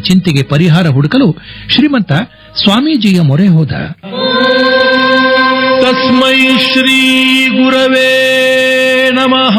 ಚಿಂತೆಗೆ ಪರಿಹಾರ ಹುಡುಕಲು ಶ್ರೀಮಂತ ಸ್ವಾಮೀಜಿಯ ಮೊರೆ ಹೋದ ತಸ್ಮೈ ಶ್ರೀ ಗುರವೇ ನಮಃ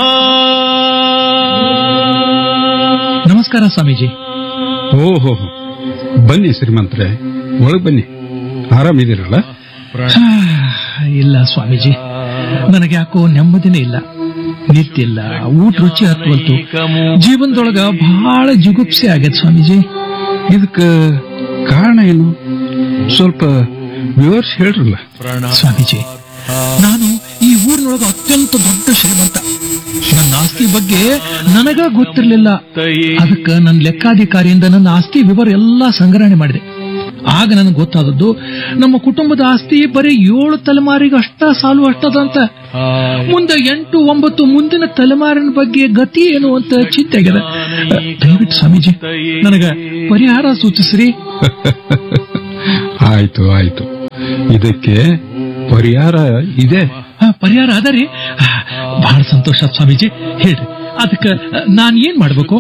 ನಮಸ್ಕಾರ ಸ್ವಾಮೀಜಿ ಓಹೋ ಬನ್ನಿ ಶ್ರೀಮಂತ್ರೆ ಒಳಗ್ ಬನ್ನಿ ಆರಾಮಿದ್ದೀರಲ್ಲ ಹಾ, ಇಲ್ಲ ಸ್ವಾಮೀಜಿ ನನಗೆ ಯಾಕೋ ನೆಮ್ಮದಿನೇ ಇಲ್ಲ ನಿಂತಿಲ್ಲ ಊಟ ರುಚಿ ಹತ್ತುವಲ್ತು ಜೀವನದೊಳಗ ಬಹಳ ಜಿಗುಪ್ಸೆ ಆಗ್ಯದ ಸ್ವಾಮೀಜಿ ಇದಕ್ಕ ಕಾರಣ ಏನು ಸ್ವಲ್ಪ ವಿವರಿಸಿ ಹೇಳ್ರಲ್ಲ ಸ್ವಾಮೀಜಿ ನಾನು ಈ ಊರಿನೊಳಗ ಅತ್ಯಂತ ದೊಡ್ಡ ಶ್ರೀಮಂತ ನನ್ನ ಆಸ್ತಿ ಬಗ್ಗೆ ನನಗ ಗೊತ್ತಿರಲಿಲ್ಲ ಅದಕ್ಕ ನನ್ನ ಲೆಕ್ಕಾಧಿಕಾರಿಯಿಂದ ನನ್ನ ಆಸ್ತಿ ವಿವರ ಎಲ್ಲಾ ಸಂಗ್ರಹಣೆ ಮಾಡಿದೆ ಆಗ ನನಗೆ ಗೊತ್ತಾದದ್ದು ನಮ್ಮ ಕುಟುಂಬದ ಆಸ್ತಿ ಬರೀ ಏಳು ತಲೆಮಾರಿಗೆ ಅಷ್ಟ ಸಾಲು ಅಷ್ಟದಂತ ಮುಂದೆ ಎಂಟು ಒಂಬತ್ತು ಮುಂದಿನ ತಲೆಮಾರಿನ ಬಗ್ಗೆ ಗತಿ ಏನು ಅಂತ ಚಿಂತೆ ಆಗ್ಯದ ದಯವಿಟ್ಟು ಸ್ವಾಮೀಜಿ ನನಗ ಪರಿಹಾರ ಸೂಚಿಸ್ರಿ ಆಯ್ತು ಆಯ್ತು ಇದಕ್ಕೆ ಪರಿಹಾರ ಇದೆ ಆ, ಪರಿಹಾರ ಅದರಿ ಬಹಳ ಸಂತೋಷ ಸ್ವಾಮೀಜಿ ಹೇಳ್ರಿ ಅದಕ್ಕ ನಾನ್ ಏನ್ ಮಾಡ್ಬೇಕು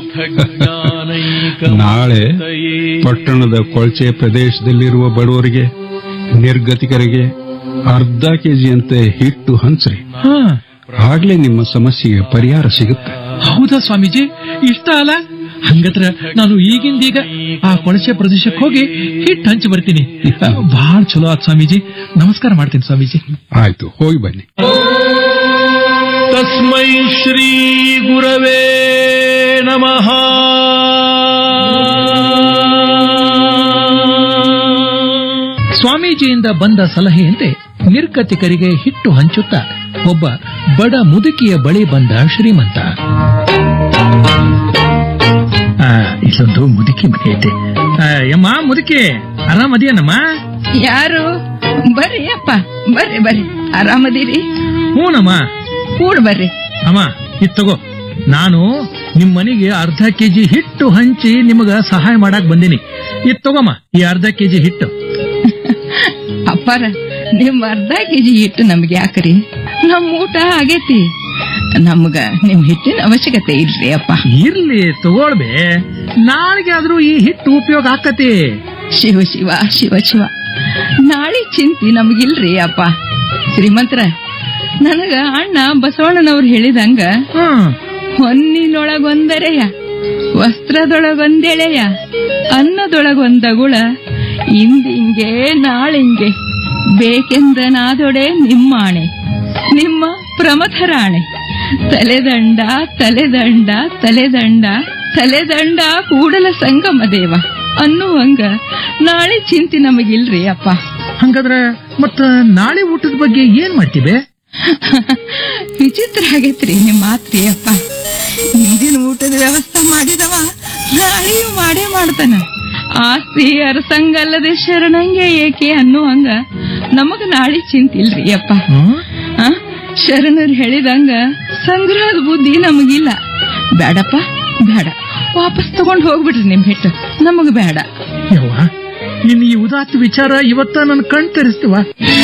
ನಾಳೆ ಪಟ್ಟಣದ ಕೊಳಚೆ ಪ್ರದೇಶದಲ್ಲಿರುವ ಬಡವರಿಗೆ ನಿರ್ಗತಿಕರಿಗೆ ಅರ್ಧ ಕೆಜಿಯಂತೆ ಹಿಟ್ಟು ಹಂಚ್ರಿ ಹಾ ಆಗ್ಲೇ ನಿಮ್ಮ ಸಮಸ್ಯೆಗೆ ಪರಿಹಾರ ಸಿಗುತ್ತೆ ಹೌದಾ ಸ್ವಾಮೀಜಿ ಇಷ್ಟ ಅಲ್ಲ ಹಂಗತ್ರ ನಾನು ಈಗಿಂದೀಗ ಆ ಕೊಳಚೆ ಪ್ರದೇಶಕ್ಕೆ ಹೋಗಿ ಹಿಟ್ಟು ಹಂಚಿ ಬರ್ತೀನಿ ಬಹಳ ಚಲೋ ಆತ್ ಸ್ವಾಮೀಜಿ ನಮಸ್ಕಾರ ಮಾಡ್ತೀನಿ ಸ್ವಾಮೀಜಿ ಆಯ್ತು ಹೋಗಿ ಬನ್ನಿ ತಸ್ಮೈ ಶ್ರೀ ಗುರವೇ ನಮಃ ಸ್ವಾಮೀಜಿಯಿಂದ ಬಂದ ಸಲಹೆಯಂತೆ ನಿರ್ಗತಿಕರಿಗೆ ಹಿಟ್ಟು ಹಂಚುತ್ತಾ ಒಬ್ಬ ಬಡ ಮುದುಕಿಯ ಬಳಿ ಬಂದ ಶ್ರೀಮಂತ ಆ, ಇಲ್ಲೊಂದು ಮುದುಕಿ ಮನೆ ಐತೆ ಆ, ಯಮ್ಮ ಮುದುಕಿ ಆರಾಮದಿಯನಮ್ಮ ಯಾರು ಬರ್ರಿ ಅಪ್ಪ ಬರ್ರಿ ಬರ್ರಿ ಆರಾಮದಿರಿ ಹ್ಞೂನಮ್ಮ ಕೂಡ್ ಬರ್ರಿ ಅಮ್ಮ ಇದ್ ತಗೋ ನಾನು ನಿಮ್ ಮನೆಗೆ ಅರ್ಧ ಕೆಜಿ ಹಿಟ್ಟು ಹಂಚಿ ನಿಮಗ ಸಹಾಯ ಮಾಡಕ್ ಬಂದೀನಿ ಇದ್ ತಗೋಮ್ಮ ಈ ಅರ್ಧ ಕೆಜಿ ಹಿಟ್ಟು ಅಪ್ಪಾರ ನಿಮ್ ಅರ್ಧ ಕೆಜಿ ಹಿಟ್ಟು ನಮ್ಗೆ ಯಾಕ್ರಿ ನಮ್ ಊಟ ಆಗೈತಿ ನಮ್ಗ ನಿಮ್ ಹಿಟ್ಟಿನ ಅವಶ್ಯಕತೆ ಇಲ್ರಿ ಅಪ್ಪ ಇರ್ಲಿ ತಗೊಳ್ಬೆ ನಾಳೆಗೆ ಆದ್ರೂ ಈ ಹಿಟ್ಟು ಉಪಯೋಗ ಆಕತಿ ಶಿವ ಶಿವ ಶಿವ ಶಿವ ನಾಳೆ ಚಿಂತಿ ನಮಗಿಲ್ರಿ ಅಪ್ಪ ಶ್ರೀಮಂತ್ರ ನನಗ ಅಣ್ಣ ಬಸವಣ್ಣನವ್ರು ಹೇಳಿದಂಗ ಹ್ಮ್ ಹೊನ್ನಿನೊಳಗೊಂದರೆಯ ವಸ್ತ್ರದೊಳಗೊಂದೆಳೆಯ ಅನ್ನದೊಳಗೊಂದಗುಳ ಇಂದಿಂಗೆ ನಾಳಿಂಗೆ ಬೇಕೆಂದ ನಾದೊಡೆ ನಿಮ್ಮಾಣೆ ನಿಮ್ಮ ಪ್ರಮಥರಾಣೆ ತಲೆದಂಡ ತಲೆದಂಡ ತಲೆದಂಡ ತಲೆದಂಡ ಕೂಡಲ ಸಂಗಮ ದೇವ ಅನ್ನುವಂಗ ನಾಳೆ ಚಿಂತೆ ನಮಗಿಲ್ರಿ ಅಪ್ಪ ಹಂಗಾದ್ರ ಮತ್ತ ನಾಳೆ ಊಟದ ಬಗ್ಗೆ ಏನ್ ಮಾಡ್ತೀವಿ ವಿಚಿತ್ರ ಆಗೈತ್ರಿ ನಿಮ್ ಮಾತ್ರಿ ಅಪ್ಪ ಇಂದಿನ ಊಟದ ವ್ಯವಸ್ಥೆ ಮಾಡಿದವ ನಾಳೆಯೂ ಮಾಡೇ ಮಾಡ್ತಾನ ಆಸ್ತಿ ಅರಸಂಗಲ್ಲದೆ ಶರಣಂಗೆ ಏಕೆ ಅನ್ನುವಂಗ ನಮಗ ನಾಳೆ ಚಿಂತಿಲ್ರಿ ಅಪ್ಪ ಹ್ಮ್ ಆ? ಶರಣರು ಹೇಳಿದಂಗ ಸಂಗ್ರಹದ ಬುದ್ಧಿ ನಮಗಿಲ್ಲ ಬೇಡಪ್ಪ ಬೇಡ ವಾಪಸ್ ತಗೊಂಡ್ ಹೋಗ್ಬಿಡ್ರಿ ನಿಮ್ ಹಿಟ್ಟು ನಮಗ ಬೇಡ ಯವ್ವ ಇನ್ ಈ ಉದಾತ್ತ ವಿಚಾರ ಇವತ್ತ ನನ್ ಕಣ್ ತೆರೆಸ್ತೀವ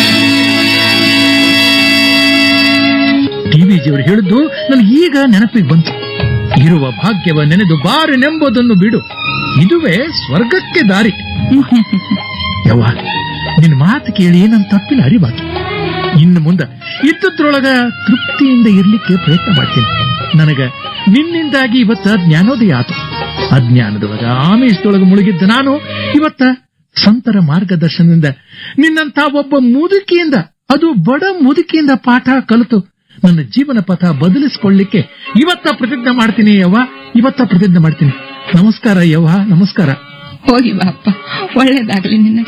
ಟಿವಿಜಿಯವರು ಹೇಳಿದ್ದು ನನಗೆ ಈಗ ನೆನಪಿಗೆ ಬಂತು ಇರುವ ಭಾಗ್ಯವ ನೆನೆದು ಬಾರೆನೆಂಬುದನ್ನು ಬಿಡು ಇದುವೇ ಸ್ವರ್ಗಕ್ಕೆ ದಾರಿ ಯವ್ವ ನಿನ್ ಮಾತು ಕೇಳಿ ನನ್ ತಪ್ಪಿನ ಅರಿವಾತು ಇನ್ನು ಮುಂದ ಇದ್ದದ್ರೊಳಗ ತೃಪ್ತಿಯಿಂದ ಇರ್ಲಿಕ್ಕೆ ಪ್ರಯತ್ನ ಮಾಡ್ತೀನಿ ನನಗ ನಿನ್ನಿಂದಾಗಿ ಇವತ್ತ ಜ್ಞಾನೋದಯ ಆತು ಅಜ್ಞಾನದೊಳಗ ಆಮೇಶದೊಳಗ ಮುಳುಗಿದ್ದ ನಾನು ಇವತ್ತ ಸಂತರ ಮಾರ್ಗದರ್ಶನದಿಂದ ನಿನ್ನಂತ ಒಬ್ಬ ಮುದುಕಿಯಿಂದ ಅದು ಬಡ ಮುದುಕಿಯಿಂದ ಪಾಠ ಕಲಿತು ನನ್ನ ಜೀವನ ಪಥ ಬದಲಿಸಿಕೊಳ್ಳಿಕ್ಕೆ ಇವತ್ತ ಪ್ರತಿಜ್ಞೆ ಮಾಡ್ತೀನಿ ಯವ್ವ ಇವತ್ತ ಪ್ರತಿಜ್ಞೆ ಮಾಡ್ತೀನಿ ನಮಸ್ಕಾರ ಯವ್ವ ನಮಸ್ಕಾರ ಹೋಗಿ ಬಾ ಅಪ್ಪ ಒಳ್ಳೇದಾಗ್ಲಿ ನಿನ್ನ